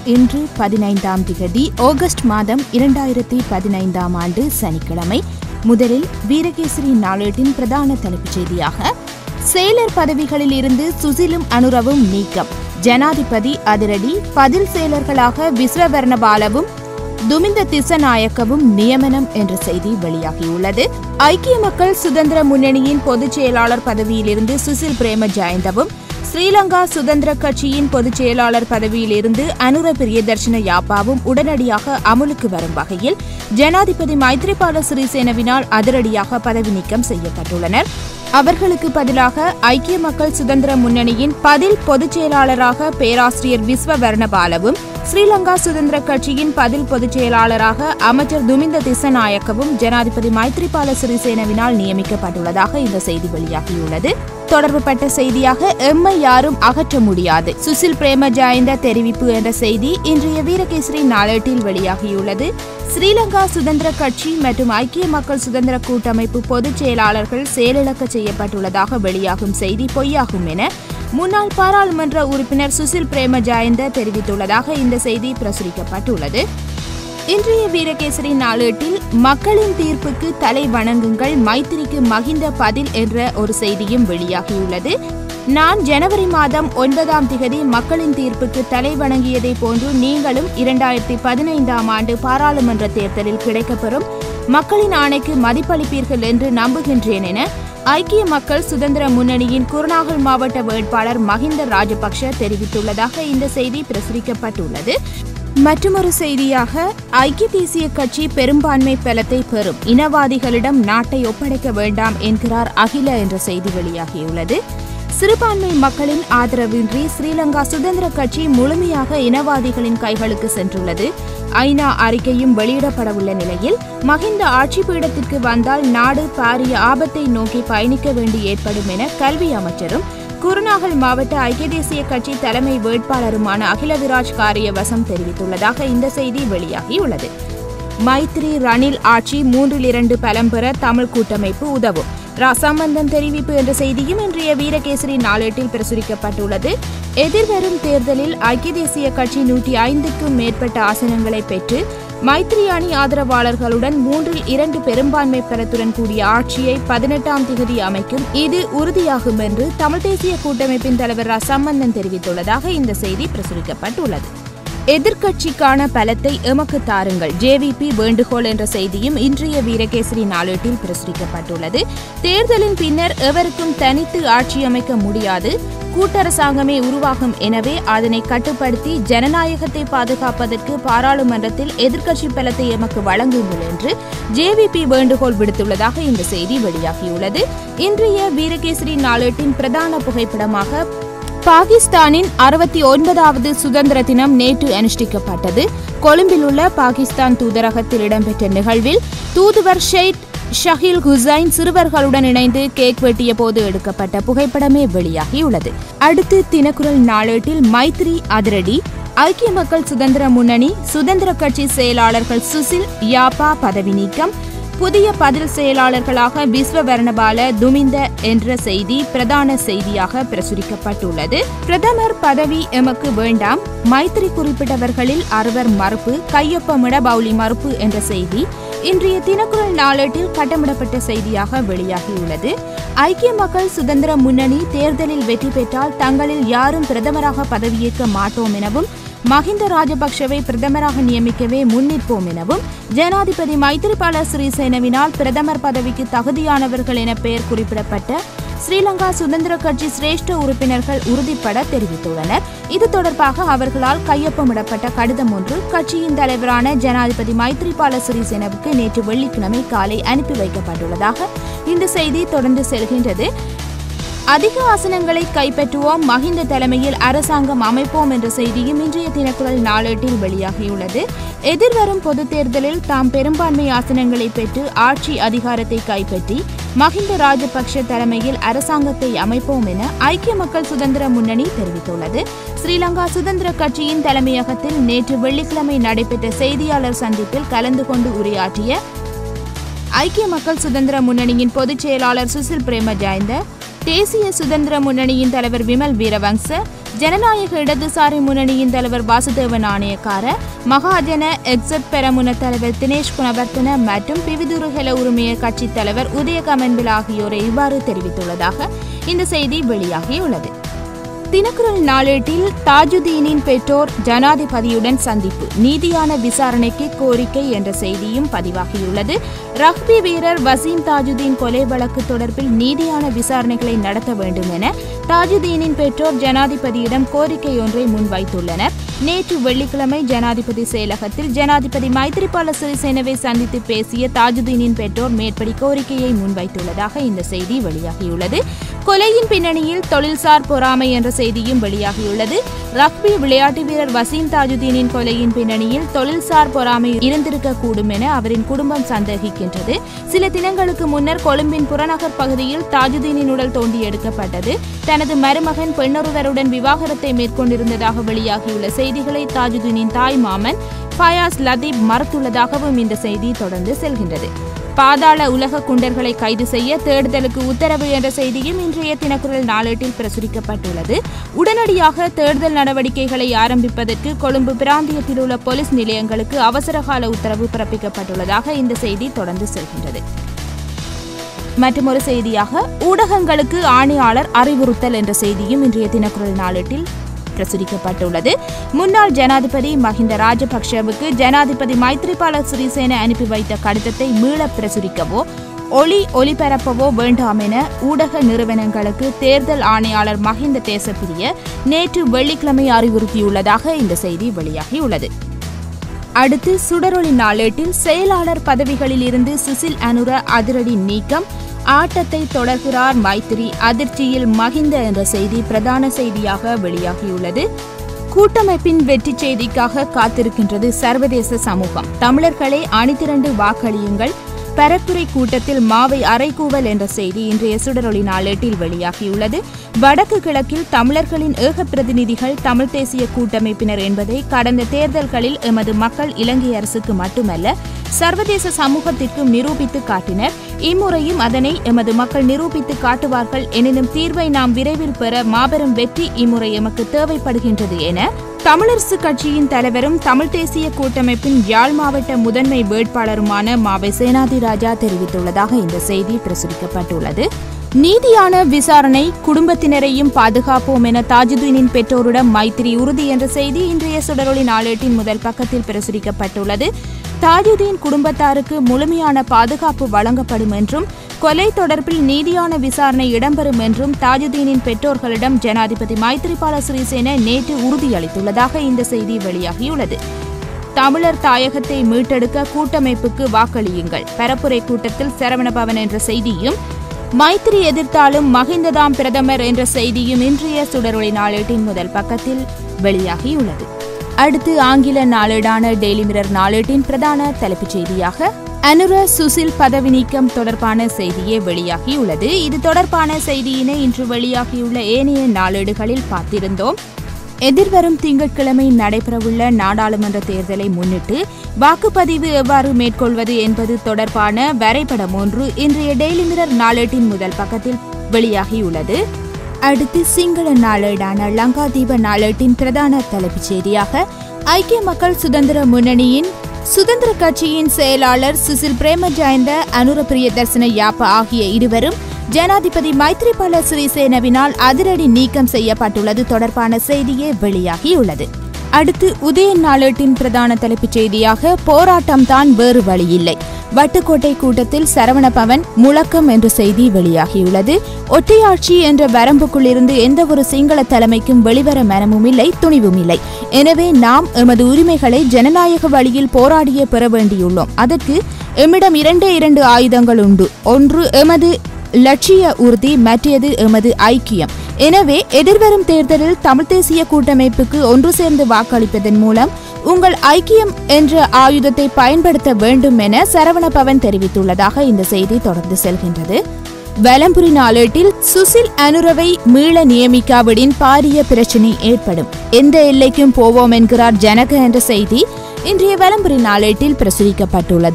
இன்று பதினைந்தாம் திகதி ஆகஸ்ட் மாதம் இரண்டாயிரத்தி பதினைந்தாம் ஆண்டு சனிக்கிழமை முதலில் வீரகேசரி நாளேட்டின் பிரதான தலைப்புச் செய்தியாக செயலர் பதவிகளில் இருந்து சுசிலும் அனுரவும் நீக்கம் ஜனாதிபதி அதிரடி பதில் செயலர்களாக விஸ்வவர்ணபாலவும் துமிந்த திசநாயக்கவும் நியமனம் என்ற செய்தி வெளியாகியுள்ளது ஐக்கிய மக்கள் சுதந்திர முன்னணியின் பொதுச் செயலாளர் பதவியிலிருந்து சுசில் பிரேம ஜெயந்தவும் ஸ்ரீலங்கா சுதந்திர கட்சியின் பொதுச் செயலாளர் பதவியிலிருந்து அனுர பிரியதர்ஷன யாப்பாவும் உடனடியாக அமுலுக்கு வரும் வகையில் ஜனாதிபதி மைத்ரிபால சிறிசேனவினால் அதிரடியாக பதவி நீக்கம் செய்யப்பட்டுள்ளனர் அவர்களுக்கு பதிலாக ஐக்கிய மக்கள் சுதந்திர முன்னணியின் பதில் பொதுச் செயலாளராக பேராசிரியர் விஸ்வ வர்ணபாலவும் ஸ்ரீலங்கா சுதந்திர கட்சியின் பதில் பொதுச் செயலாளராக அமைச்சர் துமிந்த திசநாயக்கவும் ஜனாதிபதி மைத்ரிபால சிறிசேனவினால் நியமிக்கப்பட்டுள்ளதாக இந்த செய்தி வெளியாகியுள்ளது தொடர்புபட்ட செய்தியாக எம்மை யாரும் அகற்ற முடியாது சுசில் பிரேம ஜாயந்த தெரிவிப்பு என்ற செய்தி இன்றைய வீரகேசரி நாளேட்டில் வெளியாகியுள்ளது ஸ்ரீலங்கா சுதந்திர கட்சி மற்றும் ஐக்கிய மக்கள் சுதந்திர கூட்டமைப்பு பொதுச் செயலாளர்கள் செயலிழக்க செய்யப்பட்டுள்ளதாக வெளியாகும் செய்தி பொய்யாகும் என முன்னாள் பாராளுமன்ற உறுப்பினர் சுசில் பிரேம ஜாயந்த தெரிவித்துள்ளதாக இந்த செய்தி பிரசுரிக்கப்பட்டுள்ளது இன்றைய வீரகேசரி நாளேட்டில் மக்களின் தீர்ப்புக்கு தலை வணங்குங்கள் மைத்திரிக்கு மகிந்த பதில் என்ற ஒரு செய்தியும் வெளியாகியுள்ளது நான் ஜனவரி மாதம் ஒன்பதாம் திகதி மக்களின் தீர்ப்புக்கு தலை வணங்கியதை போன்று நீங்களும் இரண்டாயிரத்தி பதினைந்தாம் ஆண்டு பாராளுமன்ற தேர்தலில் கிடைக்கப்பெறும் மக்களின் ஆணைக்கு மதிப்பளிப்பீர்கள் என்று நம்புகின்றேன் என ஐக்கிய மக்கள் சுதந்திர முன்னணியின் குருநாகல் மாவட்ட வேட்பாளர் மஹிந்த ராஜபக்ஷ தெரிவித்துள்ளதாக இந்த செய்தி பிரசுரிக்கப்பட்டுள்ளது மற்றொரு செய்தியாக ஐக்கிய தேசிய கட்சி பெரும்பான்மை பலத்தை பெறும் இனவாதிகளிடம் நாட்டை ஒப்படைக்க வேண்டாம் என்கிறார் அகில என்ற செய்தி வெளியாகியுள்ளது சிறுபான்மை மக்களின் ஆதரவின்றி ஸ்ரீலங்கா சுதந்திர கட்சி முழுமையாக இனவாதிகளின் கைகளுக்கு சென்றுள்ளது ஐநா அறிக்கையும் வெளியிடப்படவுள்ள நிலையில் மஹிந்த ஆட்சி பீடத்திற்கு வந்தால் நாடு பாரிய ஆபத்தை நோக்கி பயணிக்க வேண்டி ஏற்படும் என கல்வி அமைச்சரும் குருநாகல் மாவட்ட ஐக்கிய தேசிய கட்சி தலைமை வேட்பாளருமான அகிலவிராஜ் காரியவசம் தெரிவித்துள்ளதாக இந்த செய்தி வெளியாகியுள்ளது மைத்ரி ரணில் ஆட்சி மூன்றில் இரண்டு பலம் பெற தமிழ் கூட்டமைப்பு உதவும் ராசாமந்தன் தெரிவிப்பு என்ற செய்தியும் இன்றைய வீரகேசரி நாளேட்டில் பிரசுரிக்கப்பட்டுள்ளது எதிர்வரும் தேர்தலில் ஐக்கிய தேசிய கட்சி நூற்றி ஐந்துக்கும் மேற்பட்ட ஆசனங்களை பெற்று மைத்ரி அணி ஆதரவாளர்களுடன் மூன்றில் இரண்டு பெரும்பான்மை பலத்துடன் கூடிய ஆட்சியை பதினெட்டாம் திகதி அமைக்கும் இது உறுதியாகும் என்று தமிழ் தேசிய கூட்டமைப்பின் தலைவர் ரசம்பந்தன் தெரிவித்துள்ளதாக இந்த செய்தி பிரசுரிக்கப்பட்டுள்ளது எதிர்க்கட்சிக்கான பலத்தை எமக்கு தாருங்கள் ஜேவிபி வேண்டுகோள் என்ற செய்தியும் இன்றைய வீரகேசரி நாளேட்டில் பிரசுரிக்கப்பட்டுள்ளது தேர்தலின் பின்னர் எவருக்கும் தனித்து ஆட்சி அமைக்க முடியாது கூட்டரசாங்கமே உருவாகும் எனவே அதனை கட்டுப்படுத்தி ஜனநாயகத்தை பாதுகாப்பதற்கு பாராளுமன்றத்தில் எதிர்க்கட்சி பலத்தை எமக்கு வழங்குங்கள் என்று ஜேவிபி வேண்டுகோள் விடுத்துள்ளதாக இந்த செய்தி வெளியாகியுள்ளது இன்றைய வீரகேசரி நாளேட்டின் பிரதான புகைப்படமாக பாகிஸ்தானின் அறுபத்தி ஒன்பதாவது சுதந்திர தினம் நேற்று அனுஷ்டிக்கப்பட்டது கொழும்பில் உள்ள பாகிஸ்தான் தூதரகத்தில் இடம்பெற்ற நிகழ்வில் தூதுவர் ஷெய்த் ஷஹீல் ஹுசைன் சிறுவர்களுடன் இணைந்து கேக் வெட்டிய போது எடுக்கப்பட்ட புகைப்படமே வெளியாகியுள்ளது அடுத்து தினக்குரல் நாளேட்டில் மைத்ரி அதிரடி ஐக்கிய மக்கள் சுதந்திர முன்னணி சுதந்திர கட்சி செயலாளர்கள் சுசில் யாப்பா பதவி நீக்கம் புதிய பதில் செயலாளர்களாக விஸ்வவர்ணபால துமிந்த என்ற செய்தி பிரதான செய்தியாக பிரசுரிக்கப்பட்டுள்ளது பிரதமர் பதவி எமக்கு வேண்டாம் மைத்திரி குறிப்பிட்டவர்களில் அறுவர் மறுப்பு கையொப்பமிட பவுலி மறுப்பு என்ற செய்தி இன்றைய தினக்குரல் நாளேட்டில் கட்டமிடப்பட்ட செய்தியாக வெளியாகியுள்ளது ஐக்கிய மக்கள் சுதந்திர முன்னணி தேர்தலில் வெற்றி பெற்றால் தங்களில் யாரும் பிரதமராக பதவியேற்க மாட்டோம் எனவும் மஹிந்த ராஜபக்ஷவை பிரதமராக நியமிக்கவே முன்னிற்போம் எனவும் ஜனாதிபதி மைத்திரிபால சிறிசேனவினால் பிரதமர் பதவிக்கு தகுதியானவர்கள் என பெயர் குறிப்பிடப்பட்ட ஸ்ரீலங்கா சுதந்திர கட்சி சிரேஷ்ட உறுப்பினர்கள் உறுதிப்பட தெரிவித்துள்ளனர் இது தொடர்பாக அவர்களால் கையொப்பமிடப்பட்ட கடிதம் ஒன்று கட்சியின் தலைவரான ஜனாதிபதி மைத்ரிபால சிறிசேனவுக்கு நேற்று வெள்ளிக்கிழமை காலை அனுப்பி வைக்கப்பட்டுள்ளதாக இந்த செய்தி தொடர்ந்து செல்கின்றது அதிக ஆசனங்களை கைப்பற்றுவோம் மஹிந்த தலைமையில் அரசாங்கம் அமைப்போம் என்ற செய்தியும் இன்றைய தினக்குரல் நாளேட்டில் வெளியாகியுள்ளது எதிர்வரும் பொதுத் தேர்தலில் தாம் பெரும்பான்மை ஆசனங்களை பெற்று ஆட்சி அதிகாரத்தை கைப்பற்றி மஹிந்த ராஜபக்ஷ தலைமையில் அரசாங்கத்தை அமைப்போம் என ஐக்கிய மக்கள் சுதந்திர முன்னணி தெரிவித்துள்ளது ஸ்ரீலங்கா சுதந்திர கட்சியின் தலைமையகத்தில் நேற்று வெள்ளிக்கிழமை நடைபெற்ற செய்தியாளர் சந்திப்பில் கலந்து கொண்டு உரையாற்றிய ஐக்கிய மக்கள் சுதந்திர முன்னணியின் பொதுச் செயலாளர் சுசில் பிரேம ஜாயந்த தேசிய சுதந்திர முன்னணியின் தலைவர் விமல் வீரவங்ச ஜனநாயக இடதுசாரி முன்னணியின் தலைவர் வாசுதேவ நாணயக்கார மகாஜன எக்ஸட் பெரமுன தலைவர் தினேஷ் குணவர்த்தன மற்றும் பிவிதுரு ஹெல உரிமைய கட்சி தலைவர் உதய கமன்பில் ஆகியோரை இவ்வாறு தெரிவித்துள்ளதாக இந்த செய்தி வெளியாகியுள்ளது தினக்குரல் நாளேட்டில் தாஜுதீனின் பெற்றோர் ஜனாதிபதியுடன் சந்திப்பு நீதியான விசாரணைக்கு கோரிக்கை என்ற செய்தியும் பதிவாகியுள்ளது ரக்பி வீரர் வசீம் தாஜுதீன் கொலை வழக்கு தொடர்பில் நீதியான விசாரணைகளை நடத்த வேண்டும் என தாஜுதீனின் பெற்றோர் ஜனாதிபதியிடம் கோரிக்கை ஒன்றை முன்வைத்துள்ளனர் நேற்று வெள்ளிக்கிழமை ஜனாதிபதி செயலகத்தில் ஜனாதிபதி மைத்ரிபால சிறிசேனவை சந்தித்து பேசிய தாஜுதீனின் பெற்றோர் மேற்படி கோரிக்கையை முன்வைத்துள்ளதாக இந்த செய்தி வெளியாகியுள்ளது கொலையின் பின்னணியில் தொழில்சார் பொறாமை என்ற செய்தியும் வெளியாகியுள்ளது ரக்பி விளையாட்டு வீரர் வசீம் தாஜுதீனின் கொலையின் பின்னணியில் தொழில்சார் பொறாமை இருந்திருக்கக்கூடும் என அவரின் குடும்பம் சந்தேகிக்கின்றது சில தினங்களுக்கு முன்னர் கொழும்பின் புறநகர் பகுதியில் தாஜுதீனின் உடல் தோண்டி எடுக்கப்பட்டது தனது மருமகன் பெண்ணொருவருடன் விவாகரத்தை மேற்கொண்டிருந்ததாக வெளியாகியுள்ள செய்திகளை தாஜுதீனின் தாய் மாமன் ஃபயாஸ் லதீப் மறுத்துள்ளதாகவும் இந்த செய்தி தொடர்ந்து செல்கின்றது பாதாள உலக குண்டர்களை கைது செய்ய தேடுதலுக்கு உத்தரவு என்ற செய்தியும் இன்றைய தினக்குரல் நாளேட்டில் பிரசுரிக்கப்பட்டுள்ளது உடனடியாக தேடுதல் நடவடிக்கைகளை ஆரம்பிப்பதற்கு கொழும்பு பிராந்தியத்தில் உள்ள போலீஸ் நிலையங்களுக்கு அவசரகால உத்தரவு பிறப்பிக்கப்பட்டுள்ளதாக இந்த செய்தி தொடர்ந்து செல்கின்றது மற்றொரு செய்தியாக ஊடகங்களுக்கு ஆணையாளர் அறிவுறுத்தல் என்ற செய்தியும் இன்றைய தினக்குரல் நாளேட்டில் பிரசுரிக்கப்பட்டுள்ளது முன்னாள் ஜனாதிபதி மஹிந்த ராஜபக்ஷவுக்கு ஜனாதிபதி மைத்ரிபால சிறிசேன அனுப்பி வைத்த கடிதத்தை மீள பிரசுரிக்கவோ ஒளி ஒலிபரப்பவோ வேண்டாம் என ஊடக நிறுவனங்களுக்கு தேர்தல் ஆணையாளர் மஹிந்த தேசப்பிரிய நேற்று வெள்ளிக்கிழமை அறிவுறுத்தியுள்ளதாக இந்த செய்தி வெளியாகியுள்ளது அடுத்து சுடரொளி நாளேட்டில் செயலாளர் பதவிகளில் இருந்து சுசில் அனுர அதிரடி நீக்கம் ஆட்டத்தை தொடர்கிறார் மைத்திரி அதிர்ச்சியில் மகிந்த என்ற செய்தி பிரதான செய்தியாக வெளியாகியுள்ளது கூட்டமைப்பின் வெற்றி செய்திக்காக காத்திருக்கின்றது சர்வதேச சமூகம் தமிழர்களே அணிதிரண்டு வாக்களியுங்கள் பரப்புரை கூட்டத்தில் மாவை அரைக்கூவல் என்ற செய்தி இன்றைய சுடரொளி நாளேட்டில் வெளியாகியுள்ளது வடக்கு கிழக்கில் தமிழர்களின் ஏக பிரதிநிதிகள் தமிழ் தேசிய கூட்டமைப்பினர் என்பதை கடந்த தேர்தல்களில் எமது மக்கள் இலங்கை அரசுக்கு மட்டுமல்ல சர்வதேச சமூகத்திற்கும் நிரூபித்து காட்டினர் இம்முறையும் அதனை எமது மக்கள் நிரூபித்து காட்டுவார்கள் எனினும் தீர்வை நாம் விரைவில் பெற மாபெரும் வெற்றி இம்முறை எமக்கு தேவைப்படுகின்றது என தமிழரசு கட்சியின் தலைவரும் தமிழ் தேசிய கூட்டமைப்பின் யாழ் மாவட்ட முதன்மை வேட்பாளருமான மாவை சேனாதிராஜா தெரிவித்துள்ளதாக இந்த செய்தி பிரசுரிக்கப்பட்டுள்ளது நீதியான விசாரணை குடும்பத்தினரையும் பாதுகாப்போம் என தாஜுதீனின் பெற்றோரிடம் மைத்திரி உறுதி என்ற செய்தி இன்றைய சுடரொளி நாளேட்டின் முதல் பக்கத்தில் பிரசுரிக்கப்பட்டுள்ளது தாஜுதீன் குடும்பத்தாருக்கு முழுமையான பாதுகாப்பு வழங்கப்படும் என்றும் கொலை தொடர்பில் நீதியான விசாரணை இடம்பெறும் என்றும் தாஜுதீனின் பெற்றோர்களிடம் ஜனாதிபதி மைத்ரிபால சிறிசேன நேற்று உறுதியளித்துள்ளதாக இந்த செய்தி வெளியாகியுள்ளது தமிழர் தாயகத்தை மீட்டெடுக்க கூட்டமைப்புக்கு வாக்களியுங்கள் பரப்புரை கூட்டத்தில் சரவணபவன் என்ற செய்தியும் மைத்திரி எதிர்த்தாலும் மகிந்ததாம் பிரதமர் என்ற செய்தியும் இன்றைய சுடரொளி நாளேட்டின் முதல் பக்கத்தில் வெளியாகியுள்ளது அடுத்து ஆங்கில நாளேடான டெய்லி மிரர் நாளேட்டின் பிரதான தலைப்புச் செய்தியாக அனுர சுசில் பதவி நீக்கம் தொடர்பான செய்தியே வெளியாகியுள்ளது இது தொடர்பான செய்தியினை இன்று வெளியாகியுள்ள ஏனைய நாளேடுகளில் பார்த்திருந்தோம் எதிர்வரும் திங்கட்கிழமை நடைபெறவுள்ள நாடாளுமன்ற தேர்தலை முன்னிட்டு வாக்குப்பதிவு எவ்வாறு மேற்கொள்வது என்பது தொடர்பான வரைபடம் ஒன்று இன்றைய டெய்லி மிரர் நாளேட்டின் முதல் பக்கத்தில் வெளியாகியுள்ளது அடுத்து சிங்கள நாளேடான லங்காதீப நாளேட்டின் பிரதான தலைப்புச் செய்தியாக ஐக்கிய மக்கள் சுதந்திர முன்னணியின் சுதந்திர கட்சியின் செயலாளர் சுசில் பிரேமஜாயந்த அனுர பிரியதர்சன யாப்ப ஆகிய இருவரும் ஜனாதிபதி மைத்ரிபால சிறிசேனவினால் அதிரடி நீக்கம் செய்யப்பட்டுள்ளது தொடர்பான செய்தியே வெளியாகியுள்ளது அடுத்து உதய நாளேட்டின் பிரதான தலைப்புச் செய்தியாக போராட்டம் தான் வேறு வழியில்லை வட்டுக்கோட்டை கூட்டத்தில் சரவணபவன் முழக்கம் என்ற செய்தி வெளியாகியுள்ளது ஒற்றையாட்சி என்ற வரம்புக்குள் இருந்து எந்த ஒரு சிங்கள தலைமைக்கும் வெளிவர மனமும் இல்லை துணிவும் இல்லை எனவே நாம் எமது உரிமைகளை ஜனநாயக வழியில் போராடியே பெற வேண்டியுள்ளோம் அதற்கு எம்மிடம் இரண்டே இரண்டு ஆயுதங்கள் உண்டு ஒன்று எமது லட்சிய உறுதி மற்றது எமது ஐக்கியம் எனவே எதிர்வரும் தேர்தலில் தமிழ் தேசிய கூட்டமைப்புக்கு ஒன்று சேர்ந்து வாக்களிப்பதன் மூலம் உங்கள் ஐக்கியம் என்ற ஆயுதத்தை பயன்படுத்த வேண்டும் என சரவணபவன் தெரிவித்துள்ளதாக இந்த செய்தி தொடர்ந்து செல்கின்றது வலம்புரி நாளேட்டில் சுசில் அனுரவை மீள நியமிக்காவிடின் பாரிய பிரச்சினை ஏற்படும் எந்த எல்லைக்கும் போவோம் என்கிறார் ஜனக என்ற செய்தி இன்றைய வலம்புரி நாளேட்டில் பிரசுரிக்கப்பட்டுள்ளது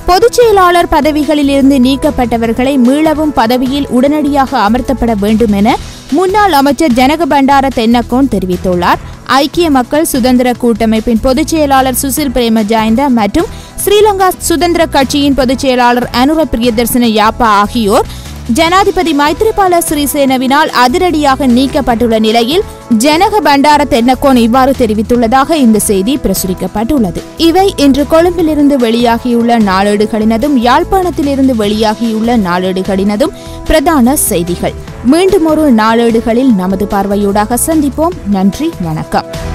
பொதுச் செயலாளர் பதவிகளில் இருந்து நீக்கப்பட்டவர்களை மீளவும் பதவியில் உடனடியாக அமர்த்தப்பட வேண்டும் என முன்னாள் அமைச்சர் ஜனக பண்டார தென்னக்கோன் தெரிவித்துள்ளார் ஐக்கிய மக்கள் சுதந்திர கூட்டமைப்பின் பொதுச் செயலாளர் சுசில் பிரேம ஜாயந்த மற்றும் ஸ்ரீலங்கா சுதந்திர கட்சியின் பொதுச் செயலாளர் அனுர பிரியதர்சன யாப்பா ஆகியோர் ஜனாதிபதி மைத்ரிபால சிறிசேனவினால் அதிரடியாக நீக்கப்பட்டுள்ள நிலையில் ஜனக பண்டார தென்னக்கோன் இவ்வாறு தெரிவித்துள்ளதாக இந்த செய்தி பிரசுரிக்கப்பட்டுள்ளது இவை இன்று கொழும்பிலிருந்து வெளியாகியுள்ள நாளேடுகளினதும் யாழ்ப்பாணத்திலிருந்து வெளியாகியுள்ள நாளேடுகளினதும் பிரதான செய்திகள் மீண்டும் ஒரு நாளேடுகளில் நமது பார்வையூடாக சந்திப்போம் நன்றி வணக்கம்